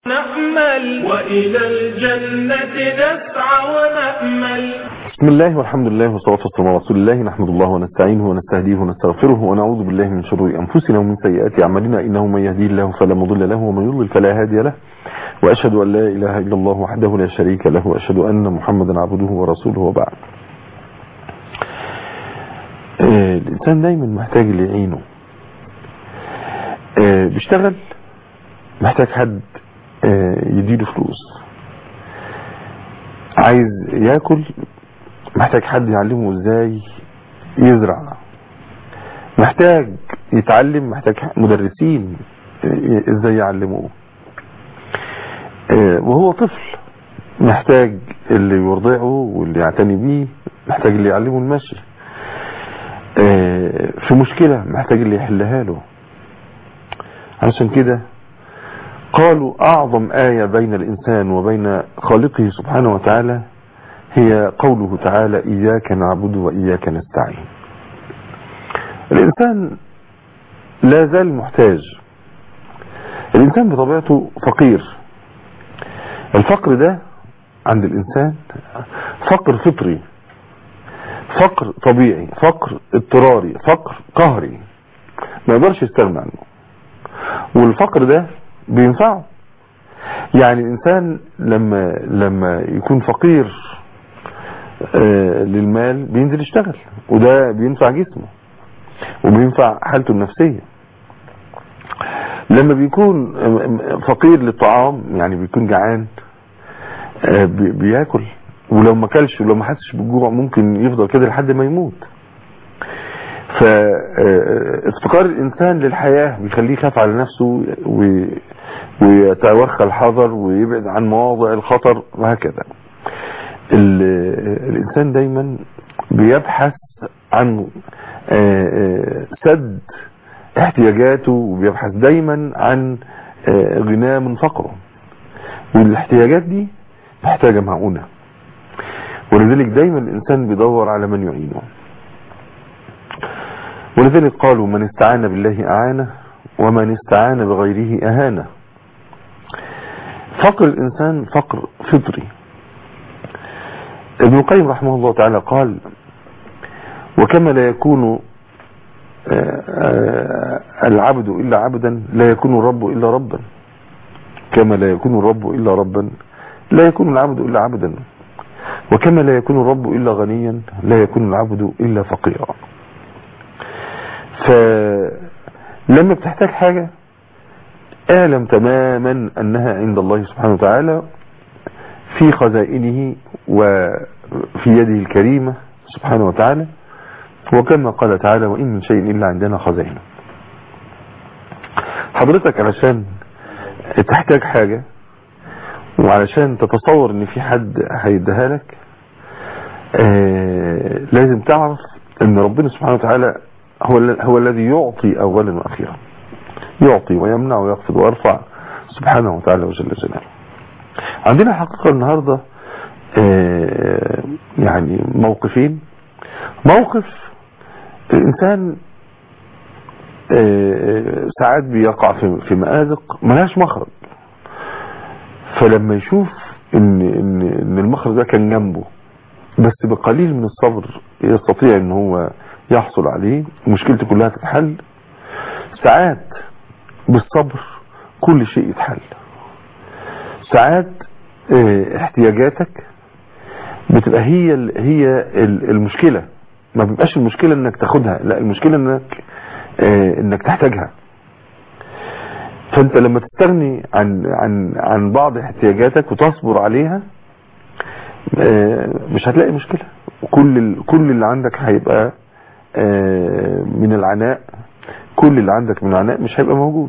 نأمل وإلى الجنة نسعى ونأمل بسم الله والحمد لله والصلاة والسلام على رسول الله نحمد الله ونستعينه ونستهديه ونستغفره ونعوذ بالله من شرور أنفسنا ومن سيئات أعمالنا إنه من يهديه الله فلا مضل له ومن يضلل فلا هادي له وأشهد أن لا إله إلا الله وحده لا شريك له وأشهد أن محمدا عبده ورسوله وبعد آه، الإنسان دايما محتاج اللي يعينه آه، بيشتغل محتاج حد آه، يديله فلوس عايز ياكل محتاج حد يعلمه ازاي يزرع محتاج يتعلم محتاج مدرسين ازاي يعلموه آه، وهو طفل محتاج اللي يرضعه واللي يعتني بيه محتاج اللي يعلمه المشي آه، في مشكلة محتاج اللي يحلها له علشان كده قالوا أعظم آية بين الإنسان وبين خالقه سبحانه وتعالى هي قوله تعالى إياك نعبد وإياك نستعين الإنسان لا زال محتاج الإنسان بطبيعته فقير الفقر ده عند الإنسان فقر فطري فقر طبيعي فقر اضطراري فقر قهري ما يقدرش يستغنى عنه والفقر ده بينفعه يعني الإنسان لما لما يكون فقير آه للمال بينزل يشتغل وده بينفع جسمه وبينفع حالته النفسية لما بيكون فقير للطعام يعني بيكون جعان آه بياكل ولو ما كلش ولو ما حسش بالجوع ممكن يفضل كده لحد ما يموت فافتقار الانسان للحياة بيخليه يخاف على نفسه ويتوخى الحذر ويبعد عن مواضع الخطر وهكذا الانسان دايما بيبحث عن سد احتياجاته وبيبحث دايما عن غناه من فقره والاحتياجات دي محتاجة معونة ولذلك دايما الانسان بيدور على من يعينه ولذلك قالوا من استعان بالله أعانه ومن استعان بغيره أهانه فقر الإنسان فقر فطري ابن القيم رحمه الله تعالى قال وكما لا يكون العبد إلا عبدا لا يكون الرب إلا ربا كما لا يكون الرب إلا ربا لا يكون العبد إلا عبدا وكما لا يكون الرب إلا غنيا لا يكون العبد إلا فقيرا فلما بتحتاج حاجة اعلم تماما انها عند الله سبحانه وتعالى في خزائنه وفي يده الكريمة سبحانه وتعالى وكما قال تعالى وإن من شيء إلا عندنا خزائنه حضرتك علشان تحتاج حاجة وعلشان تتصور ان في حد هيديها لك آه لازم تعرف ان ربنا سبحانه وتعالى هو هو الذي يعطي اولا واخيرا يعطي ويمنع ويخفض ويرفع سبحانه وتعالى وجل جلاله عندنا حقيقة النهاردة يعني موقفين موقف الانسان ساعات بيقع في مآزق ملهاش مخرج فلما يشوف ان, إن, إن المخرج ده كان جنبه بس بقليل من الصبر يستطيع ان هو يحصل عليه مشكلته كلها تتحل ساعات بالصبر كل شيء يتحل ساعات احتياجاتك بتبقى هي هي المشكلة ما بيبقاش المشكلة انك تاخدها لا المشكلة انك انك تحتاجها فانت لما تستغني عن عن عن بعض احتياجاتك وتصبر عليها مش هتلاقي مشكلة كل كل اللي عندك هيبقى من العناء كل اللي عندك من العناء مش هيبقى موجود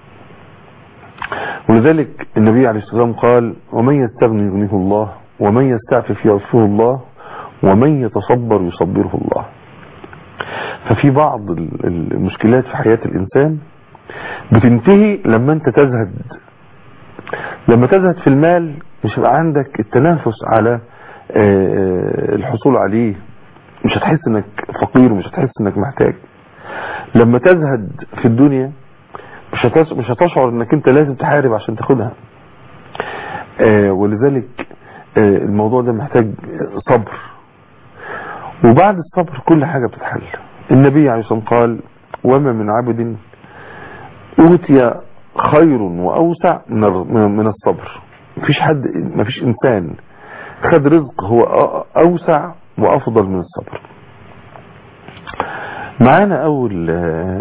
ولذلك النبي عليه الصلاة والسلام قال ومن يستغني يغنيه الله ومن يستعفف يعفه الله ومن يتصبر يصبره الله ففي بعض المشكلات في حياة الإنسان بتنتهي لما انت تزهد لما تزهد في المال مش هيبقى عندك التنافس على الحصول عليه مش هتحس انك فقير ومش هتحس انك محتاج لما تزهد في الدنيا مش هتش... مش هتشعر انك انت لازم تحارب عشان تاخدها آه ولذلك آه الموضوع ده محتاج صبر وبعد الصبر كل حاجة بتتحل النبي عليه الصلاة والسلام قال وما من عبد أوتي خير وأوسع من من الصبر مفيش حد مفيش إنسان خد رزق هو أوسع وأفضل من الصبر معانا أول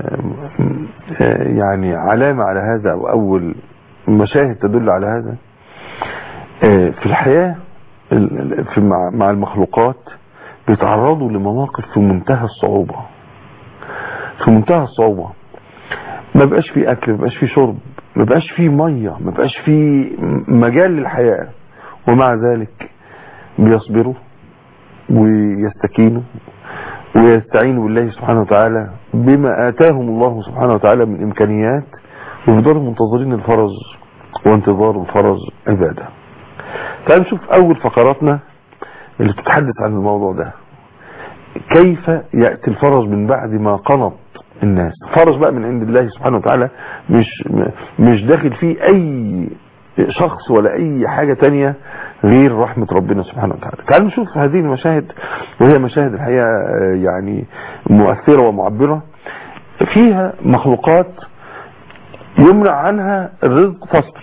يعني علامة على هذا أو أول مشاهد تدل على هذا في الحياة في مع المخلوقات بيتعرضوا لمواقف في منتهى الصعوبة في منتهى الصعوبة ما بقاش في أكل ما بقاش في شرب ما بقاش في مية ما بقاش في مجال للحياة ومع ذلك بيصبروا ويستكينوا ويستعينوا بالله سبحانه وتعالى بما آتاهم الله سبحانه وتعالى من إمكانيات ويفضلوا منتظرين الفرج وانتظار الفرج عبادة تعالوا نشوف أول فقراتنا اللي تتحدث عن الموضوع ده كيف يأتي الفرج من بعد ما قنط الناس فرج بقى من عند الله سبحانه وتعالى مش مش داخل فيه أي شخص ولا أي حاجة تانية غير رحمة ربنا سبحانه وتعالى تعالوا نشوف هذه المشاهد وهي مشاهد الحقيقة يعني مؤثرة ومعبرة فيها مخلوقات يمنع عنها الرزق تصبر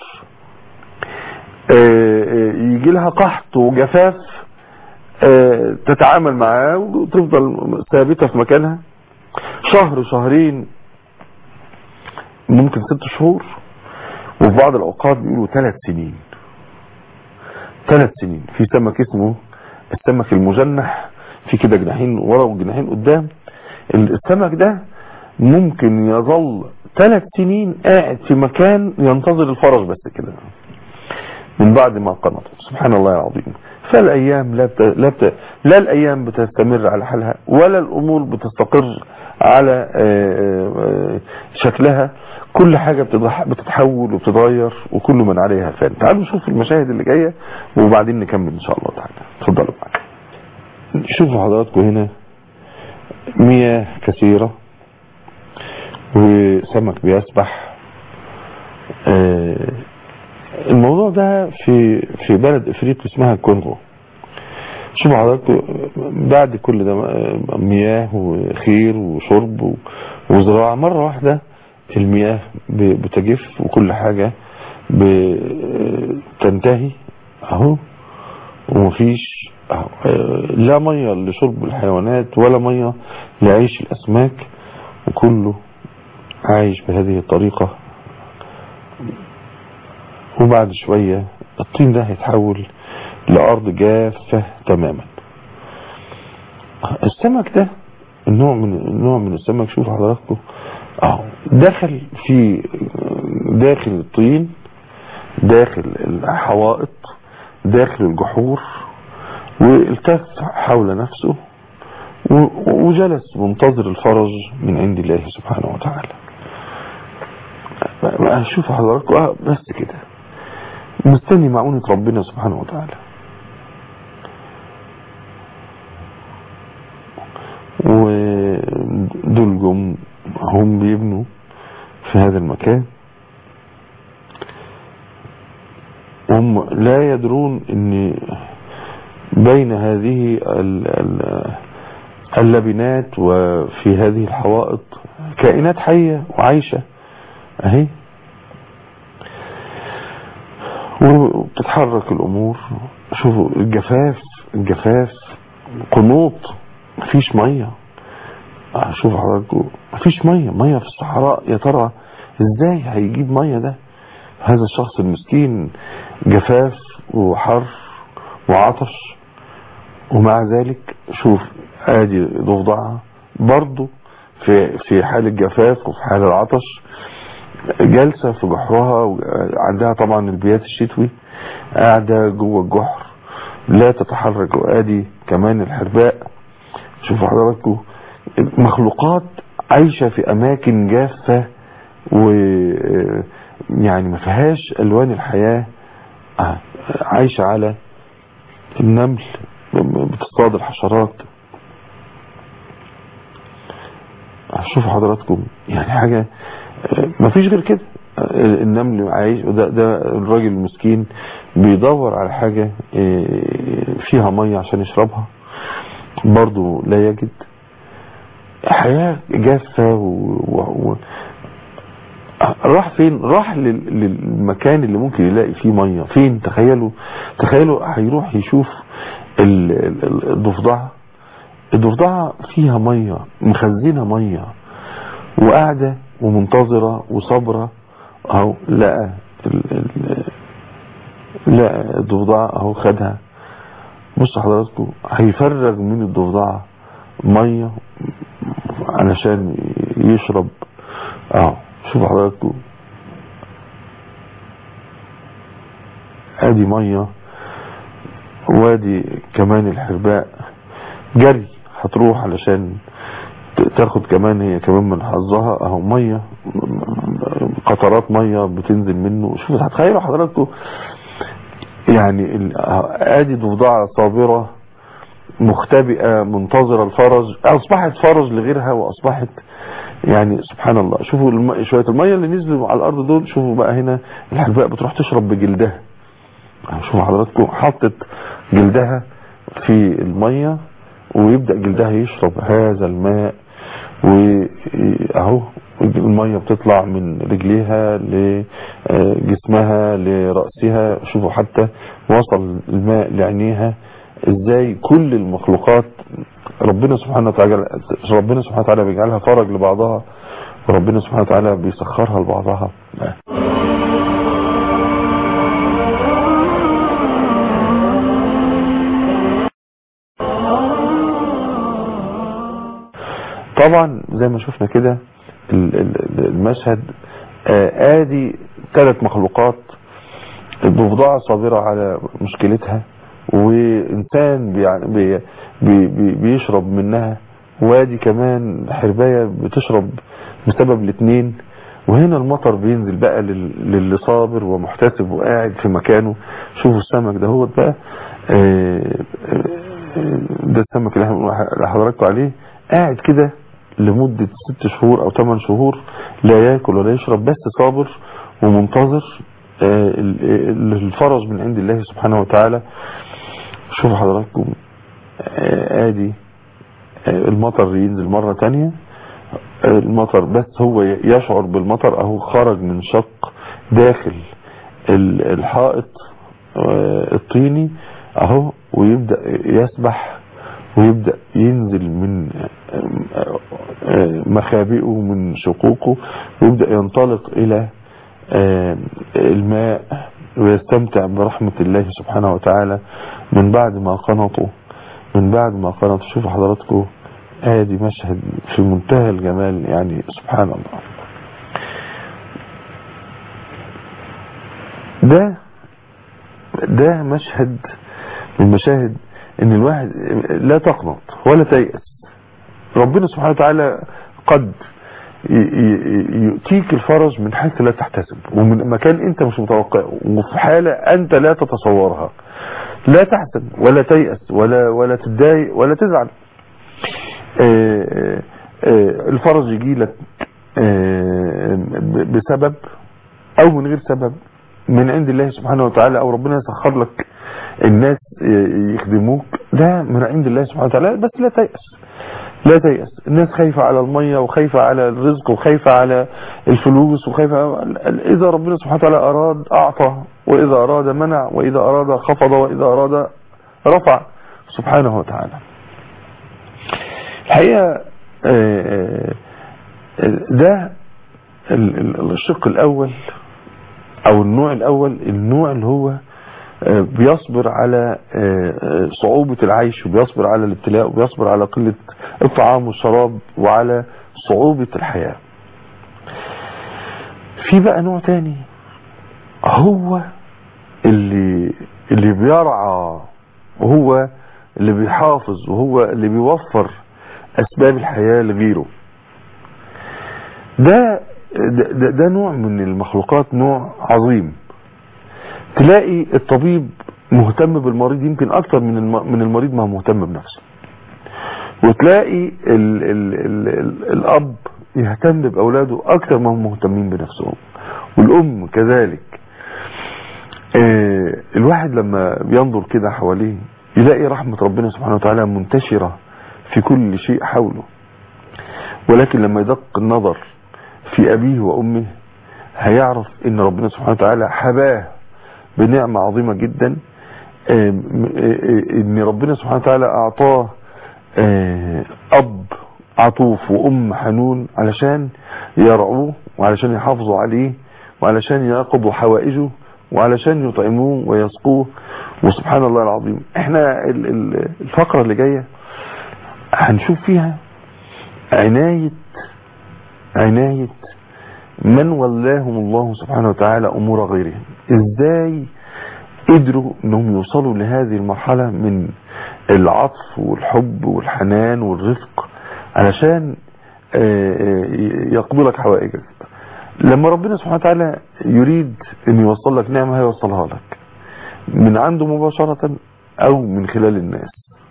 يجي لها قحط وجفاف تتعامل معاه وتفضل ثابتة في مكانها شهر شهرين ممكن ست شهور وفي بعض الأوقات بيقولوا ثلاث سنين ثلاث سنين في سمك اسمه السمك المجنح في كده جناحين ورا وجناحين قدام السمك ده ممكن يظل ثلاث سنين قاعد في مكان ينتظر الفرج بس كده من بعد ما قنط سبحان الله العظيم فالايام لا بت... لا, بت... لا الايام بتستمر على حالها ولا الامور بتستقر على شكلها كل حاجة بتتحول وبتتغير وكل من عليها فان تعالوا نشوف المشاهد اللي جاية وبعدين نكمل ان شاء الله تعالى اتفضلوا معايا شوفوا حضراتكم هنا مياه كثيرة وسمك بيسبح الموضوع ده في في بلد افريقيا اسمها الكونغو شوفوا حضراتكم بعد كل ده مياه وخير وشرب وزراعة مرة واحدة المياه بتجف وكل حاجة بتنتهي اهو ومفيش أهو. لا مية لشرب الحيوانات ولا مية لعيش الاسماك وكله عايش بهذه الطريقة وبعد شوية الطين ده هيتحول لأرض جافة تماما السمك ده النوع من النوع من السمك شوف حضراتكم اهو دخل في داخل الطين داخل الحوائط داخل الجحور والتف حول نفسه وجلس منتظر الفرج من عند الله سبحانه وتعالى شوف حضراتكم اه بس كده مستني معونة ربنا سبحانه وتعالى ودول جم هم بيبنوا في هذا المكان هم لا يدرون ان بين هذه اللبنات وفي هذه الحوائط كائنات حية وعايشة اهي وبتتحرك الامور شوفوا الجفاف الجفاف قنوط مفيش مية شوف حضراتكم مفيش مية مية في الصحراء يا ترى ازاي هيجيب مية ده هذا الشخص المسكين جفاف وحر وعطش ومع ذلك شوف ادي ضفدعها برضه في في حال الجفاف وفي حال العطش جالسة في جحرها عندها طبعا البيات الشتوي قاعدة جوه الجحر لا تتحرك وادي كمان الحرباء شوفوا حضراتكم مخلوقات عايشة في اماكن جافة و يعني ما فيهاش الوان الحياة عايشة على النمل بتصطاد الحشرات شوفوا حضراتكم يعني حاجة ما فيش غير كده النمل عايش وده ده الراجل المسكين بيدور على حاجة فيها مية عشان يشربها برضو لا يجد حياة جافة و... و... راح فين راح لل... للمكان اللي ممكن يلاقي فيه مية فين تخيلوا تخيلوا هيروح يشوف الضفدعة الضفدعة فيها مية مخزنة مية وقاعدة ومنتظرة وصبرة اهو لقى لقى الضفدعة اهو خدها بص حضراتكم هيفرغ من الضفدعة مية علشان يشرب اهو شوفوا حضراتكم ادي مية وادي كمان الحرباء جري هتروح علشان تاخد كمان هي كمان من حظها اهو مية قطرات مية بتنزل منه شوفوا هتخيلوا حضراتكم يعني ادي ضفدعة صابرة مختبئة منتظرة الفرج اصبحت فرج لغيرها واصبحت يعني سبحان الله شوفوا الم... شوية المية اللي نزلوا على الارض دول شوفوا بقى هنا الحرباء بتروح تشرب بجلدها شوفوا حضراتكم حطت جلدها في المية ويبدأ جلدها يشرب هذا الماء واهو المية بتطلع من رجليها لجسمها لرأسها شوفوا حتى وصل الماء لعينيها ازاي كل المخلوقات ربنا سبحانه وتعالى ربنا سبحانه وتعالى بيجعلها فرج لبعضها وربنا سبحانه وتعالى بيسخرها لبعضها طبعا زي ما شفنا كده المشهد ادي ثلاث مخلوقات الضفدعة صابرة على مشكلتها وانسان بي بي بي بيشرب منها وادي كمان حرباية بتشرب بسبب الاثنين وهنا المطر بينزل بقى للي صابر ومحتسب وقاعد في مكانه شوفوا السمك ده هو بقى ده السمك اللي حضراتكم عليه قاعد كده لمدة ست شهور او ثمان شهور لا ياكل ولا يشرب بس صابر ومنتظر الفرج من عند الله سبحانه وتعالى شوفوا حضراتكم ادي المطر ينزل مرة تانية المطر بس هو يشعر بالمطر اهو خرج من شق داخل الحائط الطيني اهو ويبدأ يسبح ويبدأ ينزل من مخابئه من شقوقه ويبدأ ينطلق الى الماء ويستمتع برحمة الله سبحانه وتعالى من بعد ما قنطوا من بعد ما قنطوا شوفوا حضراتكم ادي مشهد في منتهى الجمال يعني سبحان الله ده ده مشهد من مشاهد ان الواحد لا تقنط ولا تيأس ربنا سبحانه وتعالى قد يؤتيك الفرج من حيث لا تحتسب ومن مكان انت مش متوقعه وفي حالة انت لا تتصورها لا تحزن ولا تيأس ولا ولا تتضايق ولا تزعل الفرج يجي لك بسبب او من غير سبب من عند الله سبحانه وتعالى او ربنا يسخر لك الناس يخدموك ده من عند الله سبحانه وتعالى بس لا تيأس لا تيأس الناس خايفة على المية وخايفة على الرزق وخايفة على الفلوس وخايفة إذا ربنا سبحانه وتعالى أراد أعطى وإذا أراد منع وإذا أراد خفض وإذا أراد رفع سبحانه وتعالى الحقيقة ده الشق الأول أو النوع الأول النوع اللي هو بيصبر على صعوبة العيش وبيصبر على الابتلاء وبيصبر على قلة الطعام والشراب وعلى صعوبة الحياة في بقى نوع تاني هو اللي اللي بيرعى وهو اللي بيحافظ وهو اللي بيوفر اسباب الحياة لغيره ده ده, ده نوع من المخلوقات نوع عظيم تلاقي الطبيب مهتم بالمريض يمكن اكتر من من المريض ما هو مهتم بنفسه وتلاقي ال ال ال ال الاب يهتم باولاده اكتر ما هم مهتمين بنفسهم والأم كذلك آه، الواحد لما بينظر كده حواليه يلاقي رحمة ربنا سبحانه وتعالى منتشرة في كل شيء حوله ولكن لما يدق النظر في أبيه وأمه هيعرف ان ربنا سبحانه وتعالى حباه بنعمة عظيمة جدا آم، آه، ان ربنا سبحانه وتعالى اعطاه آه، اب عطوف وام حنون علشان يرعوه وعلشان يحافظوا عليه وعلشان يقضوا حوائجه وعلشان يطعموه ويسقوه وسبحان الله العظيم احنا ال- ال- الفقرة اللي جاية هنشوف فيها عناية عناية من ولاهم الله سبحانه وتعالى امور غيرهم ازاي قدروا انهم يوصلوا لهذه المرحلة من العطف والحب والحنان والرفق علشان آه، آه، يقضوا لك حوائجك لما ربنا سبحانه وتعالى يريد ان يوصل لك نعمة هيوصلها لك من عنده مباشرة او من خلال الناس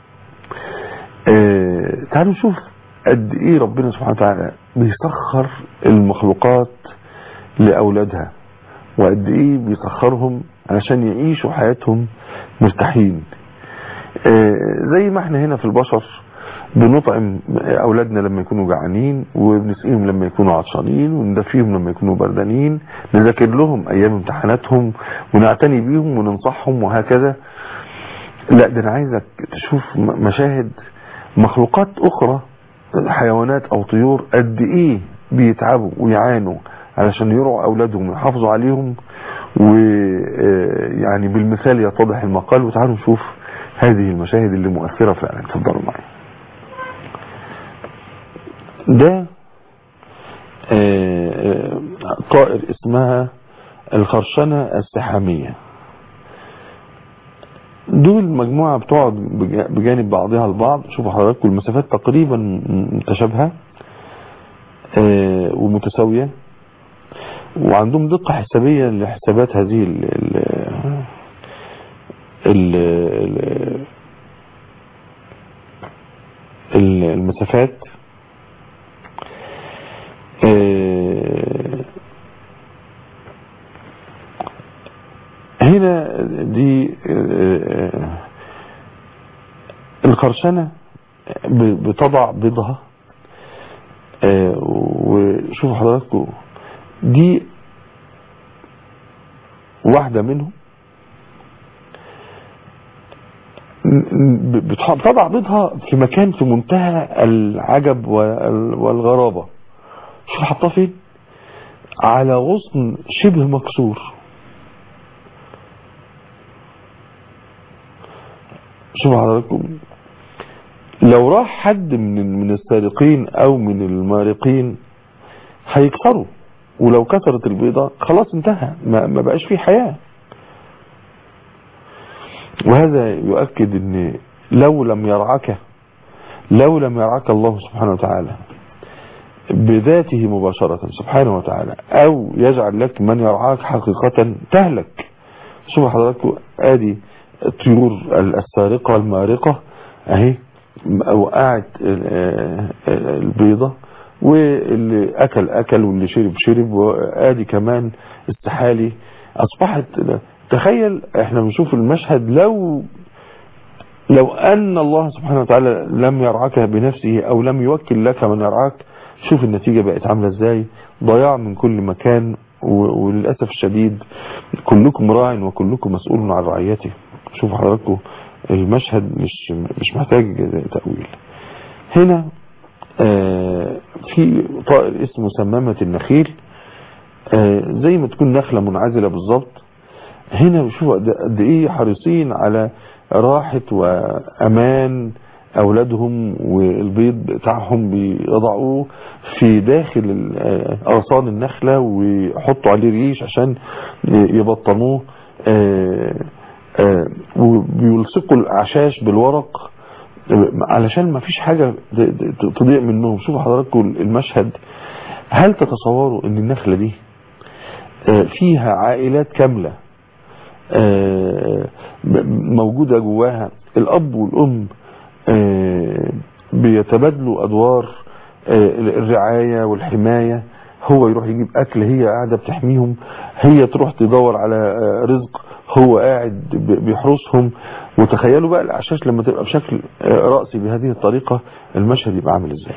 آه، تعالوا نشوف قد ايه ربنا سبحانه وتعالى بيسخر المخلوقات لاولادها وقد ايه بيسخرهم علشان يعيشوا حياتهم مرتاحين آه، زي ما احنا هنا في البشر بنطعم اولادنا لما يكونوا جعانين وبنسقيهم لما يكونوا عطشانين وندفيهم لما يكونوا بردانين نذاكر لهم ايام امتحاناتهم ونعتني بيهم وننصحهم وهكذا لا ده انا عايزك تشوف م- مشاهد مخلوقات اخرى حيوانات او طيور قد ايه بيتعبوا ويعانوا علشان يرعوا اولادهم ويحافظوا عليهم ويعني بالمثال يتضح المقال وتعالوا نشوف هذه المشاهد اللي مؤثرة فعلا تفضلوا معي ده آه، آه، طائر اسمها الخرشنة السحامية دول مجموعة بتقعد بجا- بجانب بعضها البعض شوفوا حضراتكم المسافات تقريبا متشابهة آه، ومتساوية وعندهم دقة حسابية لحسابات هذه ال ال ال ال المسافات آه، هنا دي آه، القرشنة ب- بتضع بيضها آه، وشوفوا حضراتكم دي واحدة منهم ب- بتح- بتضع بيضها في مكان في منتهى العجب وال- والغرابة شوف حطها فين على غصن شبه مكسور شوف حضراتكم لو راح حد من من السارقين او من المارقين هيكسروا ولو كسرت البيضة خلاص انتهى ما, ما بقاش فيه حياة وهذا يؤكد ان لو لم يرعك لو لم يرعك الله سبحانه وتعالى بذاته مباشرة سبحانه وتعالى او يجعل لك من يرعاك حقيقة تهلك شوف حضراتكم ادي الطيور السارقة المارقة اهي وقعت البيضة واللي اكل اكل واللي شرب شرب وادي كمان السحالي اصبحت تخيل احنا بنشوف المشهد لو لو ان الله سبحانه وتعالى لم يرعاك بنفسه او لم يوكل لك من يرعاك شوف النتيجة بقت عاملة ازاي ضياع من كل مكان وللأسف الشديد كلكم راع وكلكم مسؤول عن رعيته شوفوا حضراتكم المشهد مش مش محتاج تأويل هنا آه في طائر اسمه سمامة النخيل آه زي ما تكون نخلة منعزلة بالظبط هنا بشوف قد ايه حريصين على راحة وامان اولادهم والبيض بتاعهم بيضعوه في داخل اغصان النخلة ويحطوا عليه ريش عشان يبطنوه وبيلصقوا الاعشاش بالورق علشان ما فيش حاجة تضيع منهم شوفوا حضراتكم المشهد هل تتصوروا ان النخلة دي فيها عائلات كاملة موجودة جواها الاب والام بيتبادلوا ادوار الرعاية والحماية هو يروح يجيب اكل هي قاعدة بتحميهم هي تروح تدور على آه، رزق هو قاعد ب- بيحرسهم وتخيلوا بقى الاعشاش لما تبقى بشكل آه، رأسي بهذه الطريقة المشهد يبقى عامل ازاي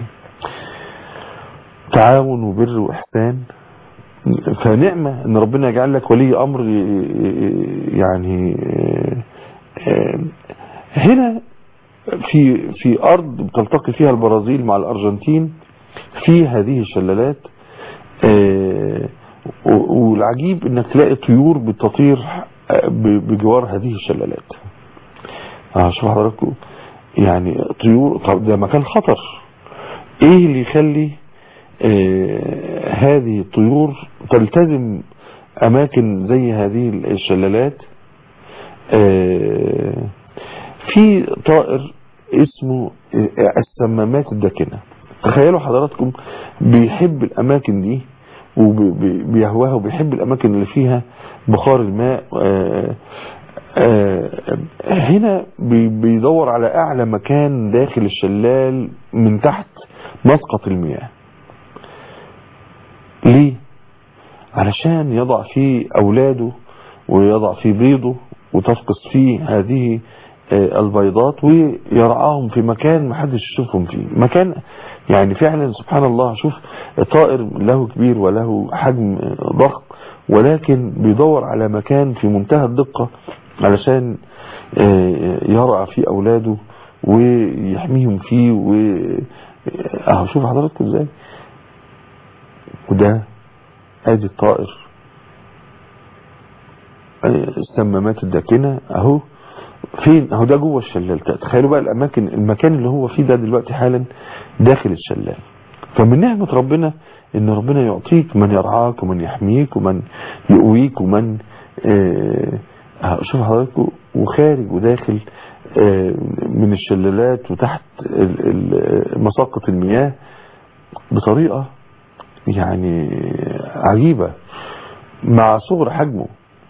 تعاون وبر واحسان فنعمة ان ربنا يجعل لك ولي امر ي- ي- يعني آه، آه، هنا في في ارض بتلتقي فيها البرازيل مع الارجنتين في هذه الشلالات آه، و- والعجيب انك تلاقي طيور بتطير آه، ب- بجوار هذه الشلالات اه شوف حضراتكم يعني طيور طب ده مكان خطر ايه اللي يخلي آه هذه الطيور تلتزم اماكن زي هذه الشلالات آه في طائر اسمه آه، السمامات الداكنة تخيلوا حضراتكم بيحب الاماكن دي وبيهواها وبيحب الاماكن اللي فيها بخار الماء آه آه، هنا بي- بيدور على اعلى مكان داخل الشلال من تحت مسقط المياه ليه علشان يضع فيه اولاده ويضع فيه بيضه وتفقس فيه هذه آه، البيضات ويرعاهم في مكان محدش يشوفهم فيه مكان يعني فعلا سبحان الله شوف طائر له كبير وله حجم ضخم ولكن بيدور على مكان في منتهى الدقة علشان آه، يرعى فيه اولاده ويحميهم فيه و اهو شوف حضراتكم ازاي وده ادي الطائر آه، السمامات الداكنة اهو فين اهو ده جوه الشلال تخيلوا بقى الاماكن المكان اللي هو فيه ده دلوقتي حالا داخل الشلال فمن نعمة ربنا ان ربنا يعطيك من يرعاك ومن يحميك ومن يقويك ومن آه، آه، شوف حضراتكم وخارج وداخل آه، من الشلالات وتحت ال- ال- مساقط المياه بطريقة يعني عجيبة مع صغر حجمه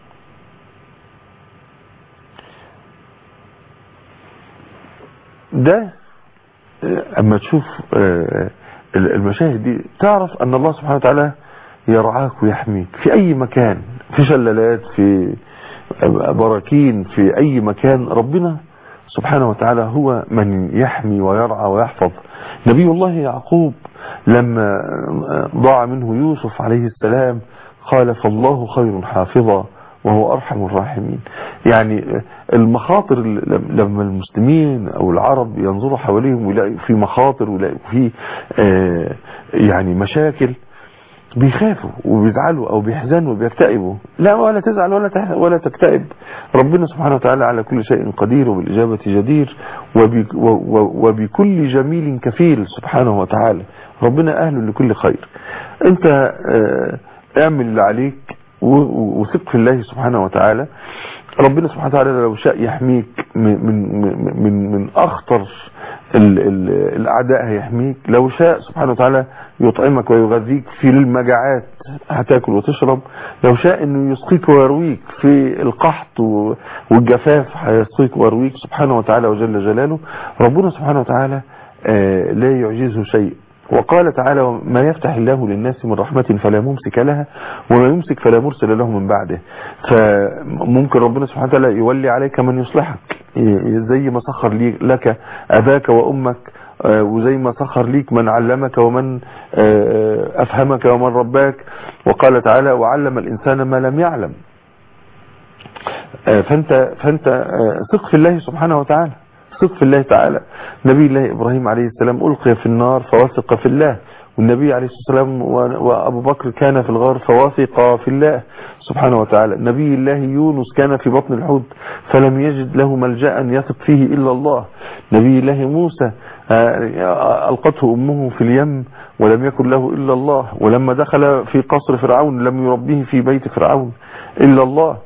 ده آه، اما تشوف آه، المشاهد دي تعرف ان الله سبحانه وتعالى يرعاك ويحميك في اي مكان في شلالات في براكين في اي مكان ربنا سبحانه وتعالى هو من يحمي ويرعى ويحفظ نبي الله يعقوب لما ضاع منه يوسف عليه السلام قال فالله خير حافظا وهو أرحم الراحمين يعني المخاطر لما المسلمين أو العرب ينظروا حواليهم ويلاقوا في مخاطر ويلاقوا في آه، يعني مشاكل بيخافوا وبيزعلوا او بيحزنوا وبيكتئبوا لا ولا تزعل ولا تح- ولا تكتئب ربنا سبحانه وتعالى على كل شيء قدير وبالإجابة جدير وب- و- و- وبكل جميل كفيل سبحانه وتعالى ربنا أهل لكل خير انت آه، اعمل اللي عليك و- و- وثق في الله سبحانه وتعالى ربنا سبحانه وتعالى لو شاء يحميك من من من, من اخطر ال ال الاعداء هيحميك لو شاء سبحانه وتعالى يطعمك ويغذيك في المجاعات هتاكل وتشرب لو شاء انه يسقيك ويرويك في القحط و- والجفاف هيسقيك ويرويك سبحانه وتعالى وجل جلاله ربنا سبحانه وتعالى آه، لا يعجزه شيء وقال تعالى ما يفتح الله للناس من رحمة فلا ممسك لها وما يمسك فلا مرسل له من بعده فممكن ربنا سبحانه وتعالى يولي عليك من يصلحك ي- زي ما سخر لي لك أباك وأمك آه، وزي ما سخر ليك من علمك ومن آه، أفهمك ومن رباك وقال تعالى وعلم الإنسان ما لم يعلم آه، فانت فانت آه، ثق في الله سبحانه وتعالى ثق في الله تعالى نبي الله ابراهيم عليه السلام القي في النار فوثق في الله والنبي عليه الصلاه والسلام و- وابو بكر كان في الغار فوثق في الله سبحانه وتعالى نبي الله يونس كان في بطن الحوت فلم يجد له ملجا يثق فيه الا الله نبي الله موسى آه، القته امه في اليم ولم يكن له الا الله ولما دخل في قصر فرعون لم يربيه في بيت فرعون الا الله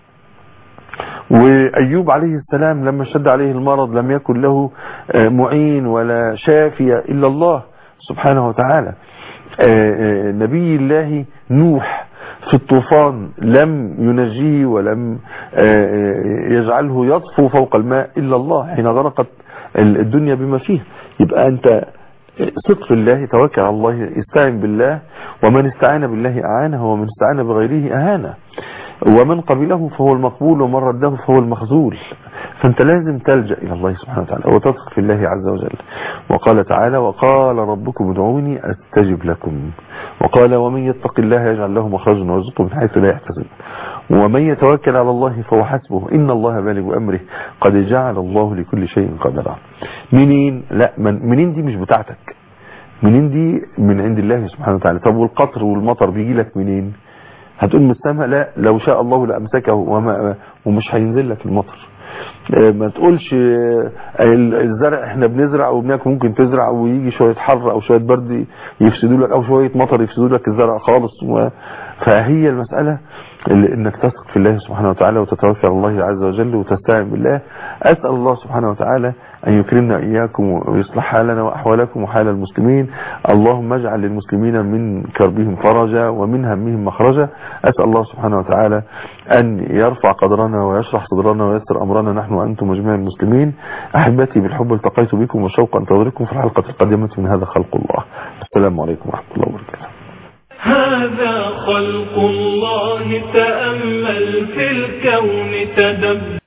وأيوب عليه السلام لما شد عليه المرض لم يكن له آه، معين ولا شافي إلا الله سبحانه وتعالى آه، آه، نبي الله نوح في الطوفان لم ينجيه ولم آه، آه، يجعله يطفو فوق الماء إلا الله حين غرقت ال- الدنيا بما فيه يبقى أنت ثق في الله توكل على الله استعن بالله ومن استعان بالله أعانه ومن استعان بغيره أهانه ومن قبله فهو المقبول ومن رده فهو المخذول فانت لازم تلجأ إلى الله سبحانه وتعالى وتثق في الله عز وجل وقال تعالى وقال ربكم ادعوني أستجب لكم وقال ومن يتق الله يجعل له مخرجا ويرزقه من حيث لا يحتسب ومن يتوكل على الله فهو حسبه إن الله بالغ أمره قد جعل الله لكل شيء قدرا منين لا من منين دي مش بتاعتك منين دي من عند الله سبحانه وتعالى طب والقطر والمطر بيجي لك منين هتقول من السماء لا لو شاء الله لأمسكه وما ومش هينزل لك المطر ما تقولش الزرع احنا بنزرع وبناكل ممكن تزرع ويجي شوية حر او شوية برد يفسدوا لك او شوية مطر يفسدوا لك الزرع خالص فهي المسألة انك تثق في الله سبحانه وتعالى وتتوكل على الله عز وجل وتستعين بالله اسأل الله سبحانه وتعالى ان يكرمنا اياكم ويصلح حالنا واحوالكم وحال المسلمين اللهم اجعل للمسلمين من كربهم فرجا ومن همهم مخرجا اسأل الله سبحانه وتعالى ان يرفع قدرنا ويشرح صدرنا ويسر امرنا نحن وانتم وجميع المسلمين احبتي بالحب التقيت بكم وشوقا انتظركم في الحلقة القادمة من هذا خلق الله السلام عليكم ورحمة الله وبركاته هذا خلق الله تأمل في الكون تدبر